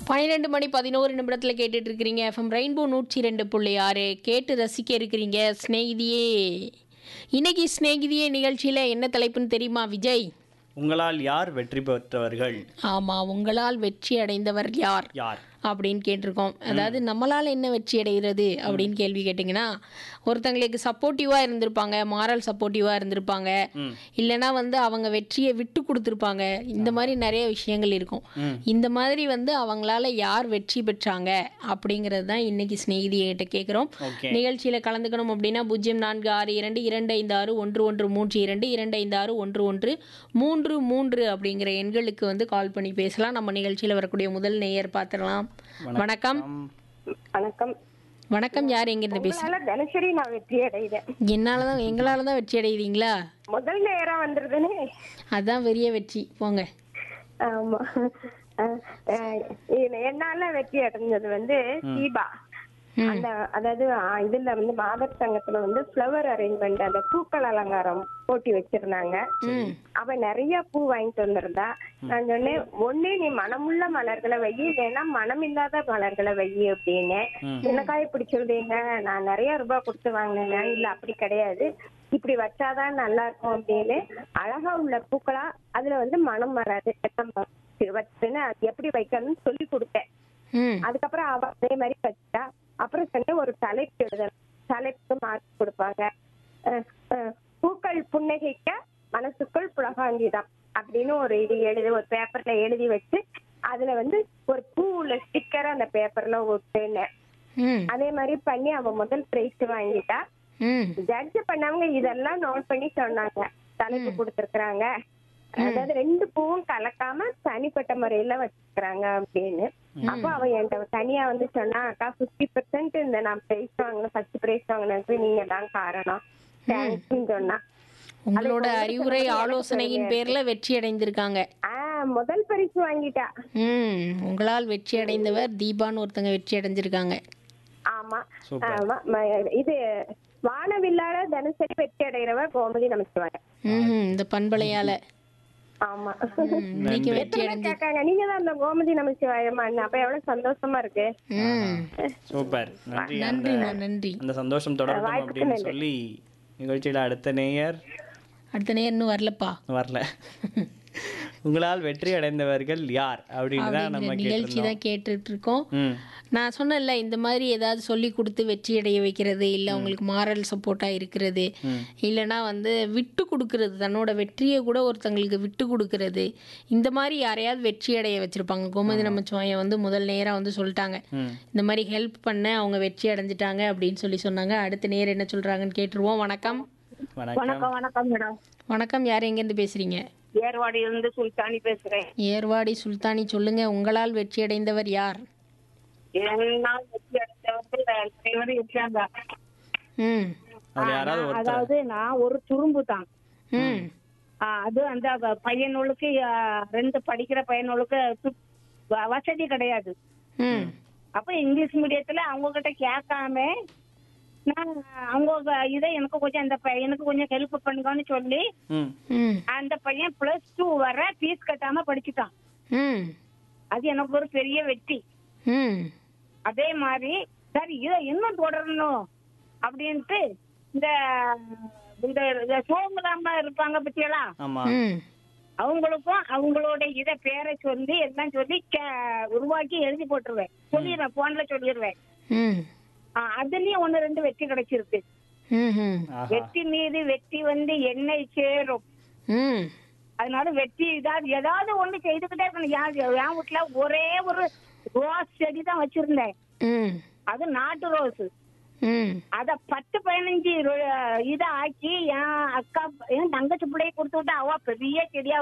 பன்னிரெண்டு மணி பதினோரு நிமிடத்தில் கேட்டுட்டு இருக்கிறீங்க எஃப்எம் ரெயின்போ நூற்றி ரெண்டு புள்ளி ஆறு கேட்டு ரசிக்க இருக்கிறீங்க ஸ்நேகிதியே இன்னைக்கு ஸ்நேகிதியே நிகழ்ச்சியில் என்ன தலைப்புன்னு தெரியுமா விஜய் உங்களால் யார் வெற்றி பெற்றவர்கள் ஆமாம் உங்களால் வெற்றி அடைந்தவர் யார் யார் அப்படின்னு கேட்டிருக்கோம் அதாவது நம்மளால் என்ன வெற்றி அடைகிறது அப்படின்னு கேள்வி கேட்டிங்கன்னா ஒருத்தங்களுக்கு சப்போர்ட்டிவாக இருந்திருப்பாங்க மாரல் சப்போர்ட்டிவாக இருந்திருப்பாங்க ம். இல்லைன்னா வந்து அவங்க வெற்றியை விட்டு கொடுத்துருப்பாங்க இந்த மாதிரி நிறைய விஷயங்கள் இருக்கும் இந்த மாதிரி வந்து அவங்களால யார் வெற்றி பெற்றாங்க அப்படிங்கிறது தான் இன்னைக்கு ஸ்நேகிதிகிட்ட கேட்குறோம் ஓகே நிகழ்ச்சியில் கலந்துக்கணும் அப்படின்னா பூஜ்ஜியம் நான்கு ஆறு இரண்டு இரண்டு ஐந்து ஆறு ஒன்று ஒன்று மூன்று இரண்டு இரண்டு ஐந்து ஆறு ஒன்று ஒன்று மூன்று மூன்று அப்படிங்கிற எண்களுக்கு வந்து கால் பண்ணி பேசலாம் நம்ம நிகழ்ச்சியில் வரக்கூடிய முதல் நேயர் பார்த்துடலாம் வணக்கம் வணக்கம் வணக்கம் யார் எங்கிருந்து பேச உங்களால தினசரி நான் வெற்றி அடைகிறேன் என்னால தான் எங்களால தான் வெற்றி அடையுதீங்களா முதல் நேரம் வந்துருதுன்னு அதான் பெரிய வெற்றி போங்க ஆமா அஹ், அஹ், இது என்னால வெற்றி அடைஞ்சது வந்து தீபா அந்த அதாவது அஹ், இதுல வந்து மாதர் சங்கத்துல வந்து ஃப்ளவர் அரேஞ்ச்மெண்ட் அந்த பூக்கள் அலங்காரம் போட்டி வச்சிருந்தாங்க அவ நிறைய பூ வாங்கிட்டு வந்திருந்தா நான் சொன்னேன் ஒண்ணு நீ மனமுள்ள மலர்களை வை இல்லைன்னா மனம் இல்லாத மலர்களை வை அப்படின்னு எனக்காக இப்படி சொல்றீங்க நான் நிறைய ரூபாய் கொடுத்து வாங்கினேன் இல்ல அப்படி கிடையாது இப்படி வச்சாதான் நல்லா இருக்கும் அப்படின்னு அழகா உள்ள பூக்களா அதுல வந்து மனம் வராது வச்சுன்னு அது எப்படி வைக்கணும்னு சொல்லி கொடுத்தேன் ம் அதுக்கப்புறம் அவ அதே மாதிரி வச்சுட்டா அப்புறம் சொன்ன ஒரு தலைப்பு எழுதணும் தலைப்புக்கு மார்க் கொடுப்பாங்க அஹ் அஹ் பூக்கள் புன்னகைக்க மனசுக்குள் புலகாங்கிதம் அப்படின்னு ஒரு இது எழுதி ஒரு பேப்பர்ல எழுதி வச்சு அதுல வந்து ஒரு பூ உள்ள ஸ்டிக்கர் அந்த பேப்பர்ல ஒட்டுனேன் ம் அதே மாதிரி பண்ணி அவ முதல் பிரைஸ் வாங்கிட்டா ம் ஜட்ஜ் பண்ணவங்க இதெல்லாம் நோட் பண்ணி சொன்னாங்க தலைப்பு கொடுத்திருக்கிறாங்க அதாவது ரெண்டு பூவும் கலக்காம தனிப்பட்ட முறையில வச்சிருக்கிறாங்க அப்படின்னு அப்போ அவ என்கிட்ட தனியா வந்து சொன்னா அக்கா பிப்டி பெர்சென்ட் இந்த நான் பிரைஸ் வாங்கினேன் ஃபர்ஸ்ட் பிரைஸ் வாங்கினதுக்கு நீங்க தான் காரணம் தேங்க்ஸ்ன்னு சொன்னா உங்களோட அறிவுரை ஆலோசனையின் பேர்ல வெற்றி அடைந்திருக்காங்க ஆஹ் முதல் பரிசு வாங்கிட்டா ம் உங்களால் வெற்றி அடைந்தவர் தீபான்னு ஒருத்தங்க வெற்றி அடைஞ்சிருக்காங்க ஆமா சூப்பர். ஆமா ம- இது வானவில்லாத தினசரி வெற்றி அடைகிறவர் கோமதி நமச்சிவாங்க ம் இந்த பண்பலையால ஆமா ம், இன்னைக்கு வெற்றி எத்தனை பேர் அடைஞ்சு கேட்காங்க நீங்க தான் அந்த கோமதி நமச்சிவாயமா அப்ப எவ்வளவு சந்தோஷமா இருக்கு ம் சூப்பர் நன்றி அந்த நன்றிண்ணா நன்றி அந்த சந்தோஷம் தொடரட்டும் அப்படின்னு சொல்லி நிகழ்ச்சியில அடுத்த நேயர் அடுத்த நேரம் இன்னும் வரலப்பா வரல உங்களால் வெற்றி அடைந்தவர்கள் யார் அப்படின்னு தான் நம்ம அப்படிங்கிற நிகழ்ச்சி கேட்டிருந்தோம் தான் கேட்டுட்டு இருக்கோம் ம் நான் சொன்னேன்ல இந்த மாதிரி ஏதாவது சொல்லி கொடுத்து வெற்றி அடைய வைக்கிறது இல்லை அவங்களுக்கு மாரல் சப்போர்ட்டாக இருக்கிறது இல்லைன்னா வந்து விட்டு கொடுக்கறது தன்னோட வெற்றியை கூட ஒருத்தங்களுக்கு விட்டு கொடுக்கறது இந்த மாதிரி யாரையாவது வெற்றி அடைய வச்சிருப்பாங்க கோமதி நமச்சிவாயம் வந்து முதல் நேரம் வந்து சொல்லிட்டாங்க ம் இந்த மாதிரி ஹெல்ப் பண்ண அவங்க வெற்றி அடைஞ்சிட்டாங்க அப்படின்னு சொல்லி சொன்னாங்க அடுத்த நேரம் என்ன சொல்றாங்கன்னு கேட்டுருவோம் வணக்கம் வணக்கம் வணக்கம் மேடம் வணக்கம் யார் எங்கேருந்து பேசுறீங்க ஏர்வாடியிலிருந்து சுல்தானி பேசுறேன் ஏர்வாடி சுல்தானி சொல்லுங்க உங்களால் வெற்றி அடைந்தவர் யார் என்னால் வெற்றி அடைந்தவர்கள் அனைவரும் இருக்காங்க ம் அதுல யாராவது ஒருத்தர் அதாவது நான் ஒரு துரும்பு தான் ம் ஆ, அது அந்த வ- பையனுக்கு ஆ, ரெண்டு படிக்கிற பையனுக்கு து- வ- வசதி கிடையாது ம் அப்ப இங்கிலீஷ் மீடியத்துல அவங்க கிட்ட கேட்காம நான் அவங்க வ- இதை எனக்கு கொஞ்சம் அந்த பையனுக்கு கொஞ்சம் ஹெல்ப் பண்ணுங்கன்னு சொல்லி ம் ம் அந்த பையன் பிளஸ் டூ வர ஃபீஸ் கட்டாம படிச்சுட்டான் ம் அது எனக்கு ஒரு பெரிய வெற்றி ம் அதே மாதிரி சரி இதை இன்னும் தொடரணும் அப்படின்ட்டு இந்த இந்த இந்த சோமுலாம இருப்பாங்க பத்தியெல்லாம் ஆமா ம் அவங்களுக்கும் அவங்களோட இத பேரை சொல்லி எல்லாம் சொல்லி கே- உருவாக்கி எழுதி போட்டுருவேன் சொல்லிடுவேன் போன்ல சொல்லிடுவேன் ம் ஆ, அதுலயும் ஒண்ணு ரெண்டு வெற்றி கிடைச்சிருக்கு ம் ம் ஆஹா வெற்றி மீது வெற்றி வந்து என்னை சேரும் ம் அதனால வெற்றி இதாவது ஏதாவது ஒண்ணு செய்துக்கிட்டே இருக்கணும் யார் என் வீட்டுல ஒரே ஒரு ரோஸ் செடி தான் வச்சிருந்தேன் ம் அது நாட்டு ரோஸ் ம் அத பத்து பதினஞ்சு ரொ- இத ஆக்கி என் அக்கா என் தங்கச்சி பிள்ளைய கொடுத்து விட்டா அவ பெரிய செடியா